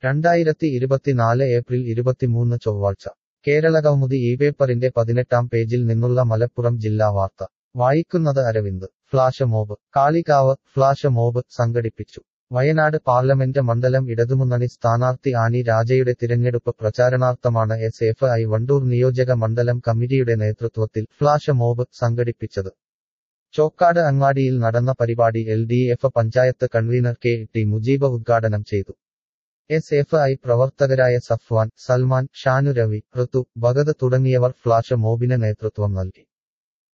രണ്ടായിരത്തി ഇരുപത്തിനാല് ഏപ്രിൽ ഇരുപത്തിമൂന്ന് ചൊവ്വാഴ്ച കേരള കൗമുദി ഈ പേപ്പറിന്റെ പതിനെട്ടാം പേജിൽ നിന്നുള്ള മലപ്പുറം ജില്ലാ വാർത്ത വായിക്കുന്നത് Aravind flash mob Kalikavu flash mob സംഘടിപ്പിച്ചു വയനാട് പാർലമെന്റ് മണ്ഡലം ഇടതുമുന്നണി സ്ഥാനാർത്ഥി ആനി രാജയുടെ തിരഞ്ഞെടുപ്പ് പ്രചാരണാർത്ഥമാണ് എസ് എഫ് ഐ വണ്ടൂർ നിയോജക മണ്ഡലം കമ്മിറ്റിയുടെ നേതൃത്വത്തിൽ ഫ്ലാഷ് മോബ് സംഘടിപ്പിച്ചത് ചോക്കാട് അങ്ങാടിയിൽ നടന്ന പരിപാടി L D F panchayat convener K T Mujeeb ഉദ്ഘാടനം ചെയ്തു എസ് എഫ് ഐ പ്രവർത്തകരായ സഫ്വാൻ സൽമാൻ ഷാനു രവി ഋതു ഭഗത് തുടങ്ങിയവർ ഫ്ലാഷ് മോബിന് നേതൃത്വം നൽകി